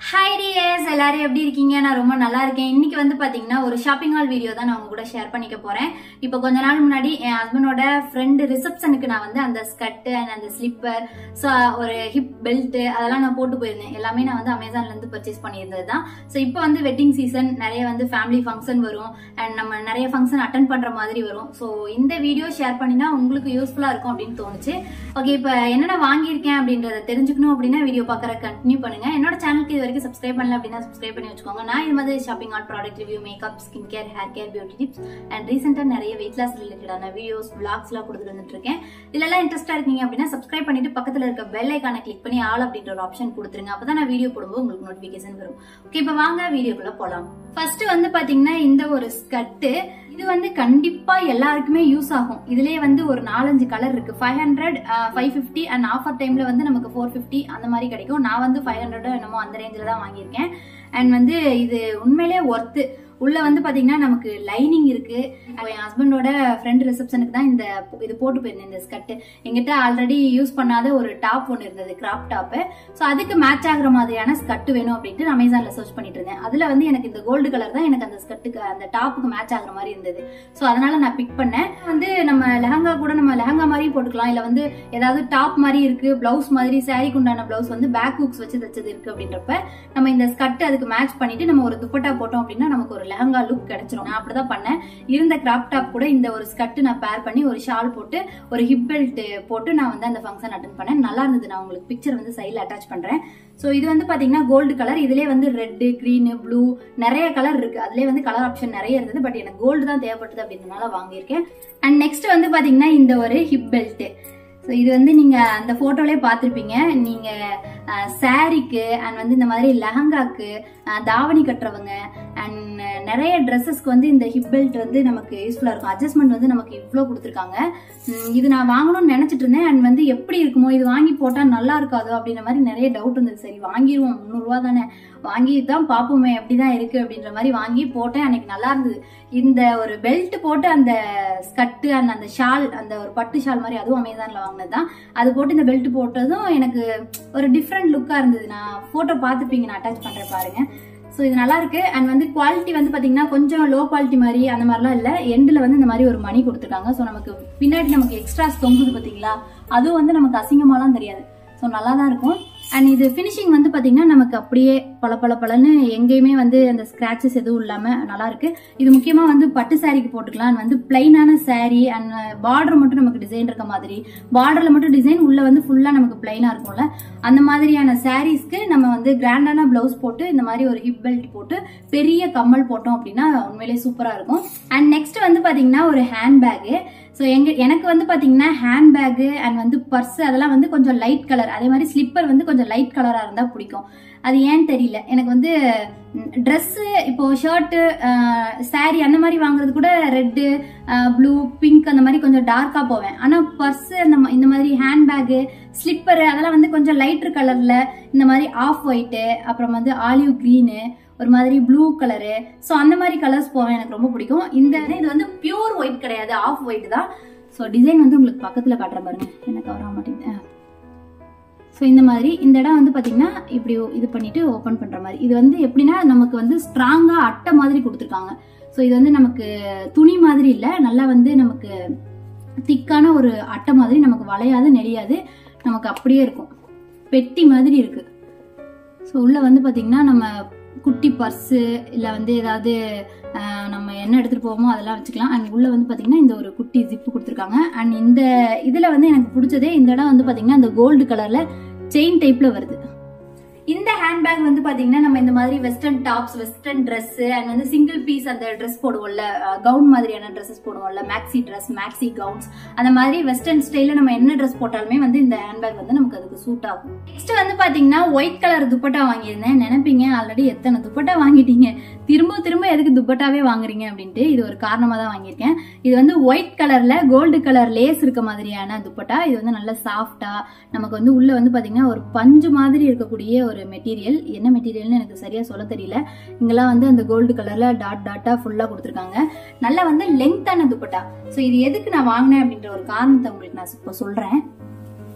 hi DS எல்லாரும் எப்படி இருக்கீங்க நான் ரொம்ப நல்லா இருக்கேன் இன்னைக்கு வந்து பாத்தீங்கன்னா ஒரு ஷாப்பிங் ஹால் வீடியோ தான் நான் உங்க கூட ஷேர் பண்ணிக்க போறேன் இப்போ கொஞ்ச நாள் முன்னாடி என் ஹஸ்பண்டோட ஃப்ரெண்டு ரிசப்ஷனுக்கு நான் வந்து அந்த ஸ்கர்ட் அண்ட் அந்த ஸ்லிப்பர் ஸோ ஒரு ஹிப் பெல்ட் அதெல்லாம் நான் போட்டு போயிருந்தேன் எல்லாமே நான் வந்து அமேசான்ல இருந்து பர்ச்சேஸ் பண்ணியிருந்தது தான் ஸோ இப்போ வந்து வெட்டிங் சீசன் நிறைய வந்து ஃபேமிலி ஃபங்க்ஷன் வரும் அண்ட் நம்ம நிறைய ஃபங்க்ஷன் அட்டன் பண்ற மாதிரி வரும் ஸோ இந்த வீடியோ ஷேர் பண்ணினா உங்களுக்கு யூஸ்ஃபுல்லா இருக்கும் அப்படின்னு தோணுச்சு ஓகே இப்போ என்னென்ன வாங்கியிருக்கேன் அப்படின்றத தெரிஞ்சுக்கணும் அப்படின்னா வீடியோ பார்க்குற கண்டினியூ பண்ணுங்க என்னோட சேனலுக்கு இது வரைக்கும் சப்ஸ்கிரைப் பண்ணல அப்படின்னா சப்ஸ்கிரைப் பண்ணி வச்சுக்கோங்க நான் இது மாதிரி shopping all product review makeup skin care hair care beauty tips and ரீசெண்டாக நிறைய வெயிட் லாஸ் ரிலேட்டடான வீடியோஸ் பிளாக்ஸ்லாம் கொடுத்துட்டு வந்துட்டு இருக்கேன் இதெல்லாம் இன்ட்ரெஸ்டா இருக்கீங்க அப்படின்னா சப்ஸ்கிரைப் பண்ணிட்டு பக்கத்துல இருக்க பெல் ஐக்கானை கிளிக் பண்ணி ஆல் அப்படின்ற ஒரு ஆப்ஷன் கொடுத்துருங்க அப்பதான் நான் வீடியோ போடும்போது உங்களுக்கு நோட்டிபிகேஷன் வரும் ஓகே இப்போ வாங்க வீடியோக்குள்ள போலாம் ஃபர்ஸ்ட் வந்து பாத்தீங்கன்னா இந்த ஒரு ஸ்கர்ட் இது வந்து கண்டிப்பா எல்லாருக்குமே யூஸ் ஆகும் இதுலயே வந்து ஒரு நாலஞ்சு கலர் இருக்கு five hundred five fifty and offer டைம்ல வந்து நமக்கு ஃபோர் ஃபிஃப்டி அந்த மாதிரி கிடைக்கும் நான் வந்து ஃபைவ் ஹண்ட்ரட் என்னமோ அந்த ரேஞ்சில் தான் வாங்கியிருக்கேன் அண்ட் வந்து இது உண்மையிலேயே ஒர்த்து உள்ள வந்து பாத்தீங்கன்னா நமக்கு லைனிங் இருக்கு அப்போ என் ஹஸ்பண்டோட ஃப்ரெண்ட் ரிசப்ஷனுக்கு தான் இந்த இது போட்டு போயிருந்தேன் இந்த ஸ்கர்ட் எங்கிட்ட ஆல்ரெடி யூஸ் பண்ணாத ஒரு டாப் ஒன்று இருந்தது கிராப் டாப்பு ஸோ அதுக்கு மேட்ச் ஆகுற மாதிரியான ஸ்கர்ட் வேணும் அப்படின்ட்டு நான் அமேசான்ல சர்ச் பண்ணிட்டு இருந்தேன் அதுல வந்து எனக்கு இந்த கோல்டு கலர் தான் எனக்கு அந்த ஸ்கர்ட்டுக்கு அந்த டாப்புக்கு மேட்ச் ஆகுற மாதிரி இருந்தது ஸோ அதனால நான் பிக் பண்ணேன் வந்து நம்ம லெஹங்கா கூட நம்ம லெஹங்கா மாதிரியும் போட்டுக்கலாம் இல்ல வந்து ஏதாவது டாப் மாதிரி இருக்கு பிளவுஸ் மாதிரி சாரிக்கு உண்டான பிளவுஸ் வந்து பேக் ஹூக்ஸ் வச்சு தச்சது இருக்கு அப்படின்றப்ப நம்ம இந்த ஸ்கர்ட் அதுக்கு மேட்ச் பண்ணிட்டு நம்ம ஒரு துப்பட்டா போட்டோம் அப்படின்னா நமக்கு ஒரு லெஹங்கா லுக் கிடைச்சிரும் நான் அப்படிதான் பண்ணேன் இருந்த கிராப் டாப் கூட இந்த ஒரு ஸ்கர்ட் நான் பேர் பண்ணி ஒரு ஷால் போட்டு ஒரு ஹிப் பெல்ட் போட்டு நான் வந்து அந்த ஃபங்க்ஷன் அட்டன் பண்ணேன் நல்லா இருந்தது நான் உங்களுக்கு பிக்சர் வந்து சைடில் அட்டாச் பண்றேன் ஸோ இது வந்து பாத்தீங்கன்னா கோல்டு கலர் இதுலேயே வந்து ரெட்டு கிரீனு ப்ளூ நிறைய கலர் இருக்கு அதுலேயே வந்து கலர் ஆப்ஷன் நிறைய இருந்தது பட் எனக்கு கோல்டு தான் தேவைப்பட்டது அப்படின்றனால வாங்கியிருக்கேன் அண்ட் நெக்ஸ்ட் வந்து பாத்தீங்கன்னா இந்த ஒரு ஹிப் பெல்ட் ஸோ இது வந்து நீங்க அந்த போட்டோலயே பார்த்துருப்பீங்க நீங்க சாரிக்கு அண்ட் வந்து இந்த மாதிரி லெஹங்காக்கு தாவணி கட்டுறவங்க அண்ட் நிறைய ட்ரெஸ்ஸஸ்க்கு வந்து இந்த ஹிப் பெல்ட் வந்து நமக்கு யூஸ்ஃபுல்லாக இருக்கும் அட்ஜஸ்ட்மெண்ட் வந்து நமக்கு இவ்வளோ கொடுத்துருக்காங்க இது நான் வாங்கணும்னு நினச்சிட்டு இருந்தேன் அண்ட் வந்து எப்படி இருக்குமோ இது வாங்கி போட்டால் நல்லா இருக்காதோ அப்படின்ற மாதிரி நிறைய டவுட் இருந்தது சரி வாங்கிடுவோம் முந்நூறுரூவா தானே வாங்கி தான் பார்ப்போமே எப்படிதான் இருக்கு அப்படின்ற மாதிரி வாங்கி போட்டேன் அன்னைக்கு நல்லா இருந்தது இந்த ஒரு பெல்ட் போட்டு அந்த ஸ்கட்டு அந்த அந்த ஷால் அந்த ஒரு பட்டு ஷால் மாதிரி அதுவும் அமேசான்ல வாங்கினது தான் அது போட்டு இந்த பெல்ட் போட்டதும் எனக்கு ஒரு டிஃப்ரெண்ட் லுக்காக இருந்தது நான் ஃபோட்டோ பார்த்துப்பீங்க நான் அட்டாச் பண்ணுறேன் பாருங்க ஸோ இது நல்லா இருக்கு அண்ட் வந்து குவாலிட்டி வந்து பாத்தீங்கன்னா கொஞ்சம் லோ குவாலிட்டி மாதிரி அந்த மாதிரிலாம் இல்லை எண்டில் வந்து இந்த மாதிரி ஒரு மணி கொடுத்துருக்காங்க ஸோ நமக்கு பின்னாடி நமக்கு எக்ஸ்ட்ராஸ் தொங்குது பார்த்தீங்களா அதுவும் வந்து நமக்கு அசிங்கமாலாம் தெரியாது ஸோ நல்லா தான் இருக்கும் அண்ட் இது ஃபினிஷிங் வந்து பாத்தீங்கன்னா நமக்கு அப்படியே பல பல பலன்னு எங்கேயுமே வந்து அந்த ஸ்கிராச்சஸ் எதுவும் இல்லாம நல்லா இருக்கு இது முக்கியமா வந்து பட்டு சாரிக்கு போட்டுக்கலாம் வந்து பிளைனான சாரி அண்ட் பார்டர் மட்டும் நமக்கு டிசைன் இருக்க மாதிரி பார்டர்ல மட்டும் டிசைன் உள்ள வந்து ஃபுல்லா நமக்கு பிளைனா இருக்கும்ல அந்த மாதிரியான சாரீஸ்க்கு நம்ம வந்து கிராண்டான பிளவுஸ் போட்டு இந்த மாதிரி ஒரு ஹிப் பெல்ட் போட்டு பெரிய கம்மல் போட்டோம் அப்படின்னா உண்மையிலேயே சூப்பரா இருக்கும் அண்ட் நெக்ஸ்ட் வந்து பாத்தீங்கன்னா ஒரு ஹேண்ட் பேக்கு ஸோ எங்க எனக்கு வந்து பாத்தீங்கன்னா ஹேண்ட் பேக்கு அண்ட் வந்து பர்ஸ் அதெல்லாம் வந்து கொஞ்சம் லைட் கலர் அதே மாதிரி ஸ்லிப்பர் வந்து கொஞ்சம் லைட் கலரா இருந்தா பிடிக்கும் அது ஏன்னு தெரியல எனக்கு வந்து ட்ரெஸ்ஸு இப்போ ஷர்ட்டு சாரி அந்த மாதிரி வாங்குறது கூட ரெட்டு ப்ளூ பிங்க் அந்த மாதிரி கொஞ்சம் டார்க்காக போவேன் ஆனால் பர்ஸு அந்த இந்த மாதிரி ஹேண்ட் பேக்கு ஸ்லிப்பரு அதெல்லாம் வந்து கொஞ்சம் லைட்ரு கலரில் இந்த மாதிரி ஆஃப் ஒயிட்டு அப்புறம் வந்து ஆலிவ் க்ரீனு ஒரு மாதிரி ப்ளூ கலரு ஸோ அந்த மாதிரி கலர்ஸ் போவேன் எனக்கு ரொம்ப பிடிக்கும் இந்த இது வந்து பியூர் ஒயிட் கிடையாது ஆஃப் ஒயிட் தான் ஸோ டிசைன் வந்து உங்களுக்கு பக்கத்தில் காட்டுற பாருங்க எனக்கு வர மாட்டேங்குது ஸோ இந்த மாதிரி இந்த இடம் வந்து பார்த்தீங்கன்னா இப்படி இது பண்ணிட்டு ஓப்பன் பண்ணுற மாதிரி இது வந்து எப்படின்னா நமக்கு வந்து ஸ்ட்ராங்காக அட்டை மாதிரி கொடுத்துருக்காங்க ஸோ இது வந்து நமக்கு துணி மாதிரி இல்லை நல்லா வந்து நமக்கு திக்கான ஒரு அட்டை மாதிரி நமக்கு வளையாது நெளியாது நமக்கு அப்படியே இருக்கும் பெட்டி மாதிரி இருக்கு ஸோ உள்ள வந்து பார்த்தீங்கன்னா நம்ம குட்டி பர்ஸு இல்லை வந்து ஏதாவது நம்ம என்ன எடுத்துகிட்டு போவோமோ அதெல்லாம் வச்சுக்கலாம் அண்ட் உள்ளே வந்து பார்த்தீங்கன்னா இந்த ஒரு குட்டி ஜிப்பு கொடுத்துருக்காங்க அண்ட் இந்த இதில் வந்து எனக்கு பிடிச்சதே இந்த இடம் வந்து பார்த்தீங்கன்னா இந்த கோல்டு கலரில் செயின் டைப்பில் வருது இந்த ஹேண்ட்பேக் வந்து பாத்தீங்கன்னா நம்ம இந்த மாதிரி western tops western dress and வந்து சிங்கிள் பீஸ் அந்த ட்ரெஸ் போடுவோம்ல கவுன் மாதிரியான ட்ரெஸ்ஸஸ் போடுவோம்ல மேக்ஸி ட்ரெஸ் மேக்ஸி கவுன்ஸ் அந்த மாதிரி வெஸ்டர்ன் ஸ்டைல நம்ம என்ன ட்ரெஸ் போட்டாலுமே வந்து இந்த ஹேண்ட்பேக் வந்து நமக்கு அதுக்கு சூட் ஆகும் நெக்ஸ்ட் வந்து பாத்தீங்கன்னா ஒயிட் கலர் துப்பட்டா வாங்கியிருந்தேன் நினைப்பீங்க ஆல்ரெடி எத்தனை துப்பட்டா வாங்கிட்டீங்க திரும்ப திரும்ப எதுக்கு துப்பட்டாவே வாங்குறீங்க அப்படின்ட்டு இது ஒரு காரணமா தான் வாங்கியிருக்கேன் இது வந்து ஒயிட் கலர்ல கோல்டு கலர் லேஸ் இருக்க மாதிரியான துப்பட்டா இது வந்து நல்ல சாஃப்டா நமக்கு வந்து உள்ள வந்து பாத்தீங்கன்னா ஒரு பஞ்சு மாதிரி இருக்கக்கூடிய ஒரு மெட்டீரியல் என்ன மெட்டீரியல்னு எனக்கு சரியா சொல்ல தெரியல இங்கெல்லாம் வந்து அந்த கோல்டு கலர்ல டாட் டாட்டா ஃபுல்லா கொடுத்துருக்காங்க நல்லா வந்து லென்த்தான துப்பட்டா ஸோ இது எதுக்கு நான் வாங்கினேன் அப்படின்ற ஒரு காரணத்தை உங்களுக்கு நான் இப்போ சொல்றேன்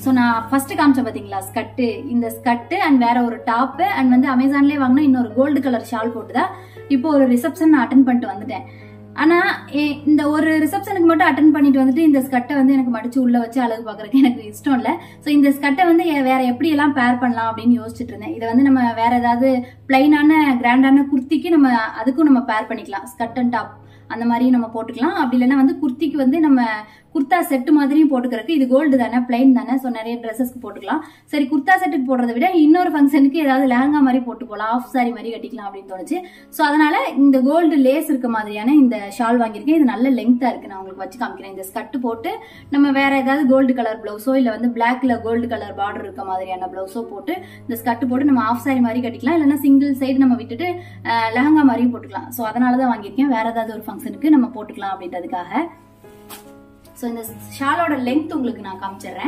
ஸோ நான் ஃபர்ஸ்ட் காமிச்சேன் பாத்தீங்களா ஸ்கட்டு இந்த ஸ்கட்டு அண்ட் வேற ஒரு டாப்பு அண்ட் வந்து அமேசான்லேயே வாங்கினா இன்னொரு கோல்டு கலர் ஷால் போட்டு தான் இப்போ ஒரு ரிசப்ஷன் நான் அட்டன் பண்ணிட்டு வந்துட்டேன் ஆனா எ- இந்த ஒரு ரிசப்ஷனுக்கு மட்டும் அட்டன் பண்ணிட்டு வந்துட்டு இந்த ஸ்கட்டை வந்து எனக்கு மடிச்சு உள்ள வச்சு அழகு பாக்குறதுக்கு எனக்கு இஷ்டம் இல்ல சோ இந்த ஸ்கட்டை வந்து எ- வேற எப்படி எல்லாம் பேர் பண்ணலாம் அப்படின்னு யோசிச்சுட்டு இருந்தேன் இதை வந்து நம்ம வேற ஏதாவது பிளைனான கிராண்டான குர்த்திக்கு நம்ம அதுக்கும் நம்ம பேர் பண்ணிக்கலாம் ஸ்கட் அண்ட் டாப் அந்த மாதிரியும் நம்ம போட்டுக்கலாம் அப்படி இல்லைன்னா வந்து குர்த்திக்கு வந்து நம்ம குர்தா செட் மாதிரியும் போட்டுக்கிறதுக்கு இது கோல்டு தானே பிளைன் தானே ஸோ நிறைய ட்ரெஸ்ஸஸ்க்கு போட்டுக்கலாம் சரி குர்தா செட்டுக்கு போடுறதை விட இன்னொரு ஃபங்க்ஷனுக்கு ஏதாவது லெஹங்கா மாதிரி போட்டு போகலாம் ஆஃப் சாரி மாதிரி கட்டிக்கலாம் அப்படின்னு தோணுச்சு ஸோ அதனால இந்த கோல்டு லேஸ் இருக்க மாதிரியான இந்த ஷால் வாங்கியிருக்கேன் இது நல்ல லெங்தா இருக்கு நான் உங்களுக்கு வச்சு காமிக்கிறேன் இந்த ஸ்கட்டு போட்டு நம்ம வேற ஏதாவது கோல்டு கலர் பிளவுஸோ இல்ல வந்து பிளாக்ல கோல்டு கலர் பார்டர் இருக்க மாதிரியான பிளவுஸோ போட்டு இந்த ஸ்கட்டு போட்டு நம்ம ஆஃப் சாரி மாதிரி கட்டிக்கலாம் இல்லைன்னா சிங்கிள் சைடு நம்ம விட்டுட்டு அஹ், லெஹங்கா மாதிரியும் போட்டுக்கலாம் ஸோ அதனால தான் வாங்கியிருக்கேன் வேற ஏதாவது ஒரு ஃபங்க்ஷனுக்கு நம்ம போட்டுக்கலாம் அப்படின்றதுக்காக ஸோ இந்த ஷாலோட லெங்த் உங்களுக்கு நான் காமிச்சிடுறேன்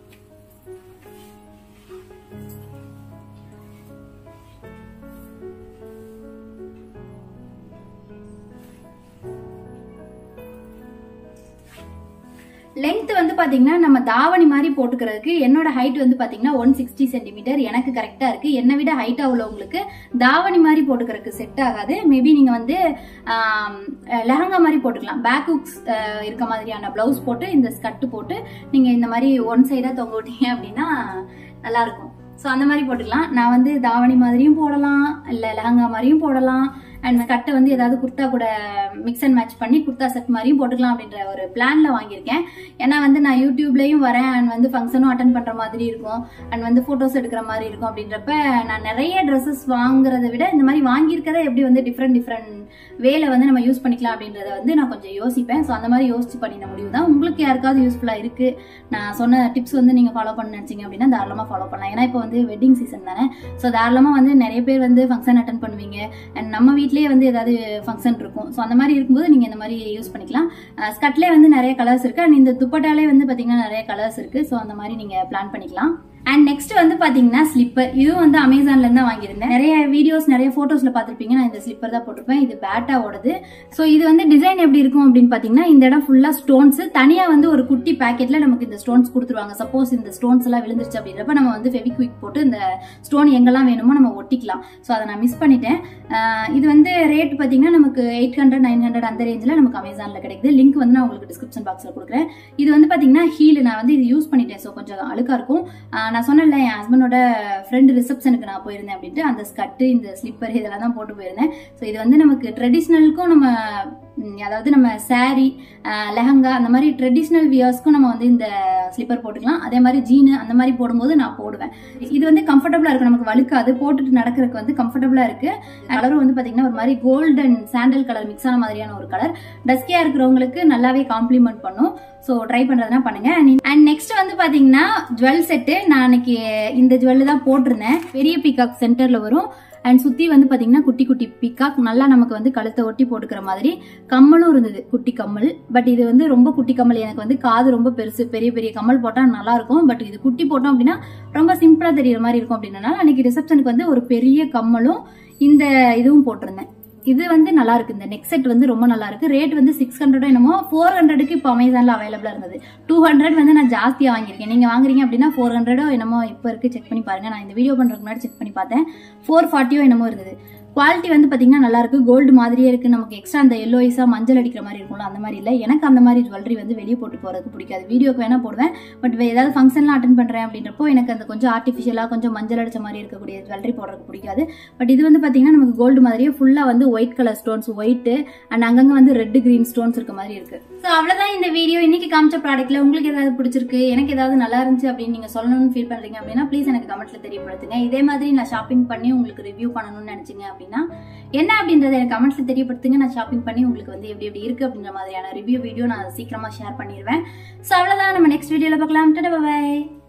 லென்த் வந்து பாத்தீங்கன்னா நம்ம தாவணி மாதிரி போட்டுக்கிறதுக்கு என்னோட ஹைட் வந்து பாத்தீங்கன்னா ஒன் சிக்ஸ்டி சென்டிமீட்டர் எனக்கு கரெக்டா இருக்கு என்னை விட ஹைட்டா உள்ளவங்களுக்கு தாவணி மாதிரி போட்டுக்கிறதுக்கு செட் ஆகாது மேபி நீங்க வந்து ஆம், லெஹங்கா மாதிரி போட்டுக்கலாம் பேக் ஹுக்ஸ் இருக்க மாதிரியான பிளவுஸ் போட்டு இந்த ஸ்கட்டு போட்டு நீங்க இந்த மாதிரி ஒன் சைடா தொங்க விட்டீங்க அப்படின்னா நல்லா இருக்கும் ஸோ அந்த மாதிரி போட்டுக்கலாம் நான் வந்து தாவணி மாதிரியும் போடலாம் இல்லை லெஹங்கா மாதிரியும் போடலாம் அண்ட் கட்டை வந்து ஏதாவது குர்த்தா கூட மிக்ஸ் அண்ட் மேட்ச் பண்ணி குர்த்தா செட் மாதிரியும் போட்டுக்கலாம் அப்படின்ற ஒரு பிளான்ல வாங்கியிருக்கேன் ஏன்னா வந்து நான் யூடியூப்லயும் வரேன் அண்ட் வந்து ஃபங்க்ஷனும் அட்டன் பண்ற மாதிரி இருக்கும் அண்ட் வந்து போட்டோஸ் எடுக்கிற மாதிரி இருக்கும் அப்படின்றப்ப நான் நிறைய ட்ரெஸ்ஸஸ் வாங்குறதை விட இந்த மாதிரி வாங்கியிருக்கதை எப்படி வந்து டிஃப்ரெண்ட் டிஃப்ரெண்ட் வேல வந்து நம்ம யூஸ் பண்ணிக்கலாம் அப்படின்றத வந்து நான் கொஞ்சம் யோசிப்பேன் ஸோ அந்த மாதிரி யோசிச்சு பண்ணின முடிவு தான் உங்களுக்கு யாருக்காவது யூஸ்ஃபுல்லா இருக்கு நான் சொன்ன டிப்ஸ் வந்து நீங்க ஃபாலோ பண்ண நினைச்சீங்க அப்படின்னா தாராளமா ஃபாலோ பண்ணலாம் ஏன்னா இப்போ வந்து வெட்டிங் சீசன் தானே ஸோ தாராளமா வந்து நிறைய பேர் வந்து ஃபங்க்ஷன் அட்டன் பண்ணுவீங்க அண்ட் நம்ம வீட்லயே வந்து ஏதாவது ஃபங்க்ஷன் இருக்கும் ஸோ அந்த மாதிரி இருக்கும்போது நீங்க இந்த மாதிரி யூஸ் பண்ணிக்கலாம் ஸ்கட்லேயே வந்து நிறைய கலர்ஸ் இருக்கு அண்ட் இந்த துப்பட்டாலே வந்து பாத்தீங்கன்னா நிறைய கலர்ஸ் இருக்கு ஸோ அந்த மாதிரி நீங்க பிளான் பண்ணிக்கலாம் அண்ட் நெக்ஸ்ட் வந்து பாத்தீங்கன்னா ஸ்லிப்பர் இதுவும் வந்து அமேசான்ல இருந்து தான் வாங்கியிருந்தேன் நிறைய வீடியோஸ் நிறைய போட்டோஸ்ல பாத்திருப்பீங்க நான் இந்த ஸ்லிப்பர் தான் போட்டிருப்பேன் இது பேட்டாவோடது ஸோ இது வந்து டிசைன் எப்படி இருக்கும் அப்படின்னு பாத்தீங்கன்னா இந்த இடம் ஃபுல்லா ஸ்டோன்ஸ் தனியா வந்து ஒரு குட்டி பேக்கெட்ல நமக்கு இந்த ஸ்டோன்ஸ் கொடுத்துருவாங்க சப்போஸ் இந்த ஸ்டோன்ஸ் எல்லாம் விழுந்துருச்சு அப்படின்றப்ப நம்ம வந்து ஃபெவிக்விக் போட்டு இந்த ஸ்டோன் எங்கெல்லாம் வேணுமோ நம்ம ஒட்டிக்கலாம் ஸோ அதை நான் மிஸ் பண்ணிட்டேன் ஆஹ் இது வந்து ரேட் பாத்தீங்கன்னா நமக்கு எயிட் ஹண்ட்ரட் நைன் ஹண்ட்ரட் அந்த ரேஞ்சில் நமக்கு அமேசான்ல கிடைக்குது லிங்க் வந்து நான் உங்களுக்கு டிஸ்கிரிப்ஷன் பாக்ஸ்ல கொடுக்குறேன் இது வந்து பாத்தீங்கன்னா ஹீல் நான் வந்து இது யூஸ் பண்ணிட்டேன் ஸோ கொஞ்சம் அழுக்கா இருக்கும் ஆஹ் நான் சொன்னேன்ல என் ஹஸ்பண்டோட ஃப்ரெண்டு ரிசப்ஷனுக்கு நான் போயிருந்தேன் அப்படின்ட்டு அந்த ஸ்கட்டு இந்த ஸ்லிப்பர் இதெல்லாம் தான் போட்டு போயிருந்தேன் ஸோ இது வந்து நமக்கு ட்ரெடிஷ்னலுக்கும் நம்ம ம், அதாவது நம்ம saree லெஹங்கா அந்த மாதிரி ட்ரெடிஷ்னல் வியர்ஸ்க்கும் நம்ம வந்து இந்த ஸ்லிப்பர் போட்டுக்கலாம் அதே மாதிரி ஜீனு அந்த மாதிரி போடும்போது நான் போடுவேன் இது வந்து கம்ஃபர்டபுளா இருக்கு நமக்கு வழுக்காது போட்டுட்டு நடக்கிறதுக்கு வந்து கம்ஃபர்டபுளா இருக்கு கலரும் வந்து பாத்தீங்கன்னா ஒரு மாதிரி கோல்டன் சாண்டல் கலர் மிக்ஸ் ஆன மாதிரியான ஒரு கலர் டஸ்கியா இருக்கிறவங்களுக்கு நல்லாவே காம்ப்ளிமெண்ட் பண்ணும் ஸோ ட்ரை பண்றதுனா பண்ணுங்க அண்ட் நெக்ஸ்ட் வந்து பாத்தீங்கன்னா ஜுவல் செட்டு நான் அன்னைக்கு இந்த ஜுவல் தான் போட்டிருந்தேன் பெரிய பீகாக் சென்டர்ல வரும் அண்ட் சுத்தி வந்து பாத்தீங்கன்னா குட்டி குட்டி பீகாக் நல்லா நமக்கு வந்து கழுத்தை ஒட்டி போட்டுக்கிற மாதிரி கம்மலும் இருந்தது குட்டி கம்மல் பட் இது வந்து ரொம்ப குட்டி கம்மல் எனக்கு வந்து காது ரொம்ப பெருசு பெரிய பெரிய கம்மல் போட்டா நல்லா இருக்கும் பட் இது குட்டி போட்டோம் அப்படின்னா ரொம்ப சிம்பிளா தெரியற மாதிரி இருக்கும் அப்படின்றனால அன்னைக்கு ரிசப்ஷனுக்கு வந்து ஒரு பெரிய கம்மலும் இந்த இதுவும் போட்டிருந்தேன் இது வந்து நல்லா இருக்கு இந்த நெக் செட் வந்து ரொம்ப நல்லா இருக்கு ரேட் வந்து சிக்ஸ் ஹண்ட்ரட் என்னமோ ஃபோர் ஹண்ட்ரடுக்கு இப்போ அமேசான்ல அவைலபிளா இருந்தது டூ ஹண்ட்ரட் வந்து நான் ஜாஸ்தியா வாங்கியிருக்கேன் நீங்க வாங்குறீங்க அப்படின்னா ஃபோர் ஹண்ட்ரடோ என்னமோ இப்போ இருக்கு செக் பண்ணி பாருங்க நான் இந்த வீடியோ பண்றதுக்கு முன்னாடி செக் பண்ணி பார்த்தேன் ஃபோர் ஃபார்ட்டியோ என்னமோ இருந்தது குவாலிட்டி வந்து பாத்தீங்கன்னா நல்லா இருக்கு கோல்டு மாதிரியே இருக்கு நமக்கு எக்ஸ்ட்ரா அந்த எல்லோயிஸா மஞ்சள் அடிக்கிற மாதிரி இருக்கும்ல அந்த மாதிரி இல்ல எனக்கு அந்த மாதிரி ஜுவல்லரி வந்து வெளியே போட்டு போறதுக்கு பிடிக்காது வீடியோக்கு வேணா போடுவேன் பட் ஏதாவது ஃபங்க்ஷன்லாம் அட்டன் பண்றேன் அப்படின்றப்போ எனக்கு அந்த கொஞ்சம் ஆர்டிஃபிஷியலா கொஞ்சம் மஞ்சள் அடிச்ச மாதிரி இருக்கக்கூடிய ஜுவல்லரி போடுறதுக்கு பிடிக்காது பட் இது வந்து பாத்தீங்கன்னா நமக்கு கோல்டு மாதிரியே ஃபுல்லா வந்து white colour stones white and அங்கங்க வந்து ரெட் கிரீன் ஸ்டோன்ஸ் இருக்க மாதிரி இருக்கு ஸோ அவ்வளவுதான் இந்த வீடியோ இன்னைக்கு காமிச்ச ப்ராடக்ட்ல உங்களுக்கு ஏதாவது பிடிச்சிருக்கு எனக்கு ஏதாவது நல்லா இருந்துச்சு அப்படின்னு நீங்க சொல்லணும்னு ஃபீல் பண்றீங்க அப்படின்னா ப்ளீஸ் எனக்கு கமெண்ட்ல தெரியப்படுத்துங்க இதே மாதிரி நான் ஷாப்பிங் பண்ணி உங்களுக்கு ரிவ்யூ பண்ணணும்னு நினைச்சீங்க அப்படின்னா என்ன அப்படின்றத எனக்கு கமெண்ட்ஸ்ல தெரியப்படுத்துங்க நான் ஷாப்பிங் பண்ணி உங்களுக்கு வந்து எப்படி எப்படி இருக்கு அப்படின்ற மாதிரியான ரிவ்யூ வீடியோ நான் சீக்கிரமா ஷேர் பண்ணிடுவேன் ஸோ அவ்வளவுதான் நம்ம நெக்ஸ்ட் வீடியோல பார்க்கலாம் பாய்